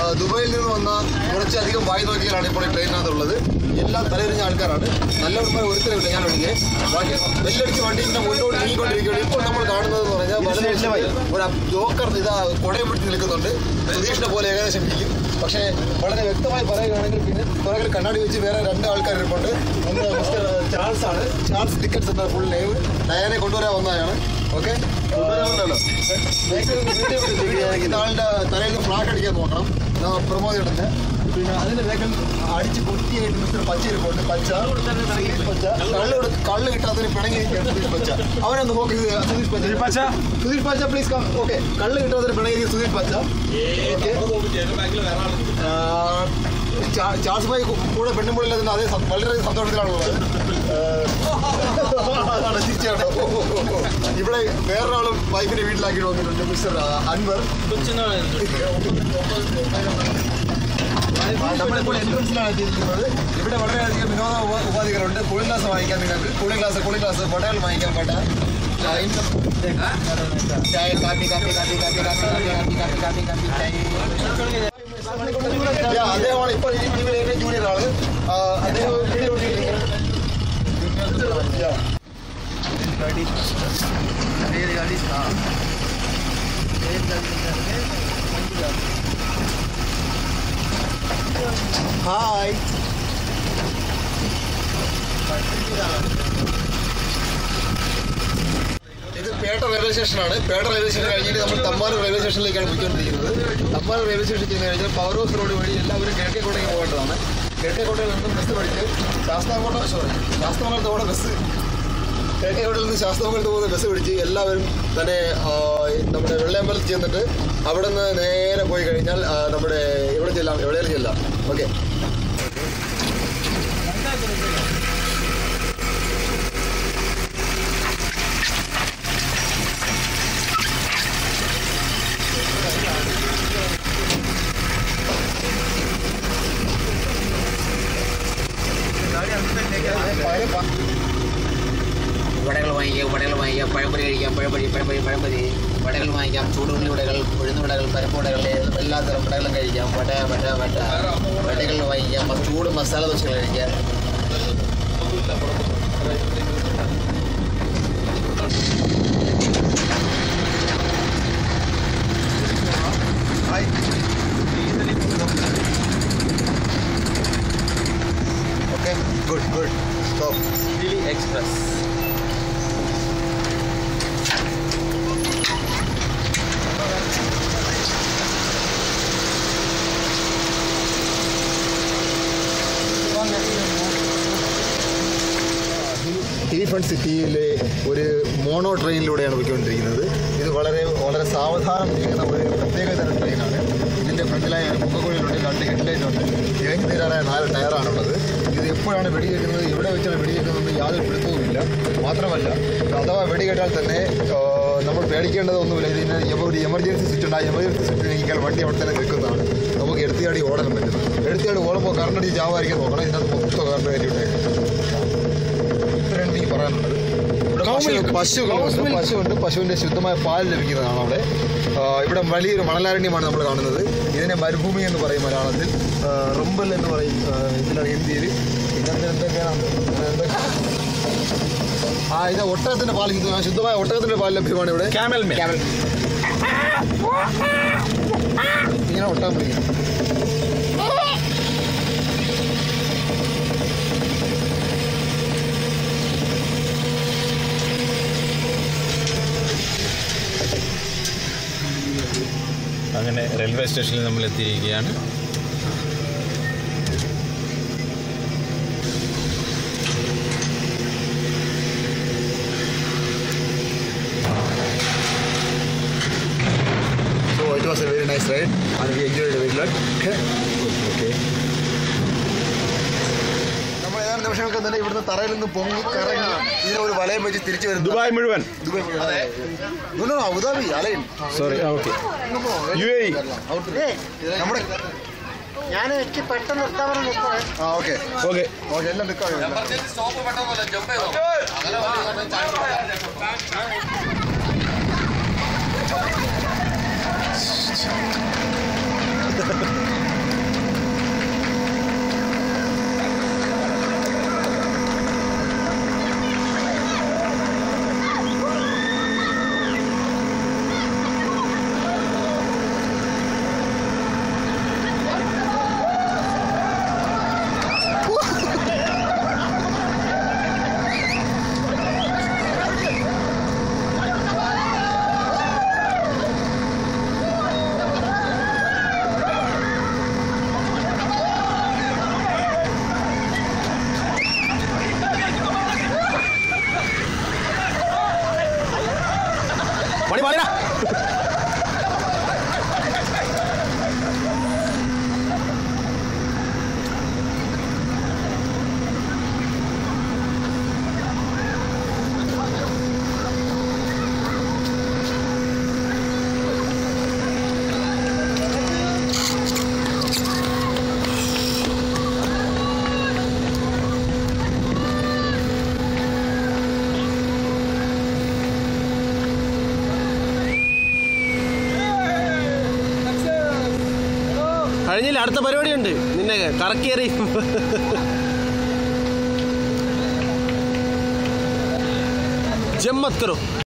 ദുബായിൽ നിന്ന് വന്ന കുറച്ചധികം വായി നോക്കിയാലാണ് ഇപ്പോൾ ഈ ട്രെയിനകത്തുള്ളത് എല്ലാം തലതിരിഞ്ഞ ആൾക്കാരാണ് നല്ലവന്മാർ ഒരുത്തരവില്ല ഞാൻ ഒഴികെ ബാക്കി ബെല്ലടിച്ച് വണ്ടിന്റെ മുന്നോട്ട് നീങ്ങിക്കൊണ്ടിരിക്കുകയാണ് ഇപ്പോൾ നമ്മൾ കാണുന്നത് എന്ന് പറഞ്ഞാൽ വളരെ ഒരു ജോക്കർ ഇതാ കുടയും പിടിച്ച് നിൽക്കുന്നുണ്ട് സുധീഷിനെ പോലെ ഏകദേശം ഇരിക്കും പക്ഷേ വളരെ വ്യക്തമായി പറയുകയാണെങ്കിൽ പിന്നെ പുറകിൽ കണ്ണാടി വെച്ച് വേറെ രണ്ട് ആൾക്കാർ ഇരിപ്പുണ്ട് ഒന്ന് മിസ്റ്റർ ചാൾസ് ആണ് ചാൾസ് ടിക്കറ്റ്സ് എന്ന ഫുൾ നെയിം ഡയാനെ കൊണ്ടുവരാൻ വന്നതാണ് ഓക്കെ ഇതാളുടെ തലയിൽ ഫ്ലാഗ് അടിക്കാൻ നോക്കണം പ്രമോദിയുടെ പിന്നെ അതിന്റെ വേഗം അടിച്ച് പൊട്ടിയായിട്ട് മിസ്റ്റർ പച്ച ഇരിപ്പുണ്ട് പച്ച സുധീഷ് പച്ച കള്ള് കൊടു- കള്ള് കിട്ടാത്തതിന് പിണങ്ങിയിരിക്കുകയാണ് സുധീഷ് പച്ച അവനൊന്ന് നോക്കി സുധീഷ് പച്ച പച്ച സുധീഷ് പച്ച പ്ലീസ് കം ഓക്കെ കള്ള് കിട്ടാത്തതിന് പിണങ്ങിയിരിക്കും സുധീഷ് പച്ച ഓക്കെ ചാൾസ് ഭായി കൂടെ പെണ്ണുമ്പിളില്ലാതെ അതേ സം- വളരെ സന്തോഷത്തിലാണുള്ളത് അതാണ് തീർച്ചയായിട്ടും ഇവിടെ വേറൊരാളും വൈഫിനെ വീട്ടിലാക്കി വന്നിട്ടുണ്ട് മിസ്റ്റർ അൻവർ നമ്മളിപ്പോൾ എൻട്രൻസിലാണ് എത്തിയിരിക്കുന്നത് ഇവിടെ വളരെയധികം വിനോദ ഉപ- ഉപാധികളുണ്ട് കൂളിംഗ് ഗ്ലാസ് വാങ്ങിക്കാം നിങ്ങൾക്ക് കൂളിംഗ് ഗ്ലാസ് കൂളിംഗ് ഗ്ലാസ് പട്ടകൾ വാങ്ങിക്കാം പട്ട ചായ കാപ്പി കാപ്പി കാപ്പി കാപ്പി കാപ്പി കാപ്പി കാപ്പി കാപ്പി കാപ്പി ചായ Yeah, അദ്ദേഹമാണ് ഇപ്പോൾ ഈ ടീമിലെ ഏറ്റവും ജൂനിയർ ആള് ആ, അദ്ദേഹം ഒരു വീഡിയോ ഇട്ടിരിക്കുകയാണ്. Yeah. ഹായ് ഇത് പേട്ട റെയിൽവേ സ്റ്റേഷനാണ് പേട്ട റെയിൽവേ സ്റ്റേഷൻ കഴിഞ്ഞിട്ട് നമ്മൾ തമ്മാനം റെയിൽവേ സ്റ്റേഷനിലേക്കാണ് പോയിക്കൊണ്ടിരിക്കുന്നത് തമ്മാനം റെയിൽവേ സ്റ്റേഷൻ ചെന്ന് കഴിഞ്ഞാൽ പവർ ഹൗസ് റോഡ് വഴി എല്ലാവരും കിഴക്കേക്കോട്ടേക്ക് പോകേണ്ടതാണ് കിഴക്കേക്കോട്ടയിൽ നിന്നും ബസ് പഠിച്ച് ശാസ്താംകോട്ട സോറി ശാസ്താമംഗലത്തോടെ ബസ് കിഴക്കേക്കോട്ടയിൽ നിന്ന് ശാസ്താമംഗലത്ത് പോകുന്ന ബസ് പിടിച്ച് എല്ലാവരും തന്നെ ആ, നമ്മുടെ വെള്ളയമ്പലത്തിൽ ചെന്നിട്ട് അവിടെ നിന്ന് നേരെ പോയി കഴിഞ്ഞാൽ ആ, നമ്മുടെ എവിടെ ചെല്ലാം എവിടെയെങ്കിലും ചെല്ലാം ഓക്കെ വടകൾ വാങ്ങിക്കാം വടകൾ വാങ്ങിക്കാം പഴംപൊരി കഴിക്കാം പഴംപൊരി പഴംപൊരി പഴംപൊരി വടകൾ വാങ്ങിക്കാം ചൂടുള്ളി വടകൾ ഉഴുന്ന് വടകൾ പരിപ്പ് വടകൾ എല്ലാ തരം വടകളും കഴിക്കാം വട വട വട വടകൾ വാങ്ങിക്കാം മ- ചൂട് മസാല ദോശകൾ കഴിക്കാം okay good good stop express elephant സിറ്റിയിലെ ഒരു മോണോ ട്രെയിനിലൂടെയാണ് പോയിക്കൊണ്ടിരിക്കുന്നത് ഇത് വളരെ വളരെ സാവധാനം നീങ്ങുന്ന ഒരു പ്രത്യേക തരം ട്രെയിനാണ് ഇതിൻ്റെ ഫ്രണ്ടിലായി ഒരു മുഖക്കുഴിയിലുണ്ട് രണ്ട് ഹെഡ്ലൈറ്റ് ഉണ്ട് ഇഴങ്ങി തീരാറായ നാല് ടയറാണുള്ളത് ഇത് എപ്പോഴാണ് വെടിവെക്കുന്നത് ഇവിടെ വെച്ചാണ് വെടിവെക്കുന്നതെന്ന് യാതൊരു പിടുത്തവുമില്ല മാത്രമല്ല അഥവാ വെടികേട്ടാൽ തന്നെ ആ, നമ്മൾ പേടിക്കേണ്ടതൊന്നുമില്ല ഇതിന് എമ- ഒരു എമർജൻസി സ്വിച്ച് ഉണ്ട് ആ എമർജൻസി സ്വിച്ച് നീക്കിയാൽ വണ്ടി അവിടെ തന്നെ നിൽക്കുന്നതാണ് നമുക്ക് എടുത്തിയാടി ഓടാൻ പറ്റും എടുത്തിയാടി ഓടുമ്പോൾ കറണ്ടടി ചാവായിരിക്കും നോക്കണം ഇതിനകത്ത് മൊത്തം കറണ്ട് കയറ്റിവിട്ടേ ഇത്രയാണ് എനിക്ക് പറയാനുള്ളത് ഇവിടെ പശു- പശുക്കളുണ്ട് പശുവുണ്ട് പശുവിന്റെ ശുദ്ധമായ പാൽ ലഭിക്കുന്നതാണ് അവിടെ ആ, ഇവിടെ വലിയൊരു മണലാരണ്യമാണ് നമ്മൾ കാണുന്നത് ഇതിനെ മരുഭൂമി എന്ന് പറയും മലയാളത്തിൽ ആ, റൊമ്പൽ എന്ന് പറയും ആ, ഇതിലാണ് ഹിന്ദിയിൽ പിന്നെ അതിന് എന്തൊക്കെയാണ് എന്തൊക്കെ ആ ഇത് ഒട്ടകത്തിന്റെ പാൽ കിട്ടുന്ന ശുദ്ധമായ ഒട്ടകത്തിന്റെ പാൽ ലഭ്യമാണ് ഇവിടെ ക്യാമൽ മിൽക്ക് ഇങ്ങനെ ഒട്ടകം പിടിക്കും അങ്ങനെ റെയിൽവേ സ്റ്റേഷനിൽ നമ്മൾ എത്തിയിരിക്കുകയാണ് So it was a very nice ride and we enjoyed it very lot. Okay. Okay. നമ്മൾ ഏതാനും നിമിഷങ്ങൾക്ക് തന്നെ ഇവിടുന്ന് തറയിൽ നിന്ന് പൊങ്ങി കറങ്ങി ഇതിനെ ഒരു വലയം വെച്ച് തിരിച്ചു വരുന്നു ദുബായ് മുഴുവൻ ദുബായ് മുഴുവൻ. അതെ No, no, no, Abu Dhabi Al Ain sorry okay No, no, U A നമ്മുടെ ഞാൻ എനിക്ക് പെട്ടെന്ന് നിർത്താൻ പറഞ്ഞ നിർത്തണേ ആ ഓക്കെ ഓക്കെ ഓക്കെ എല്ലാം നിൽക്കാം കഴിഞ്ഞില്ല അടുത്ത പരിപാടിയുണ്ട് നിന്നെ കറക്കിയേറി ജമ്മത്ത് കറോ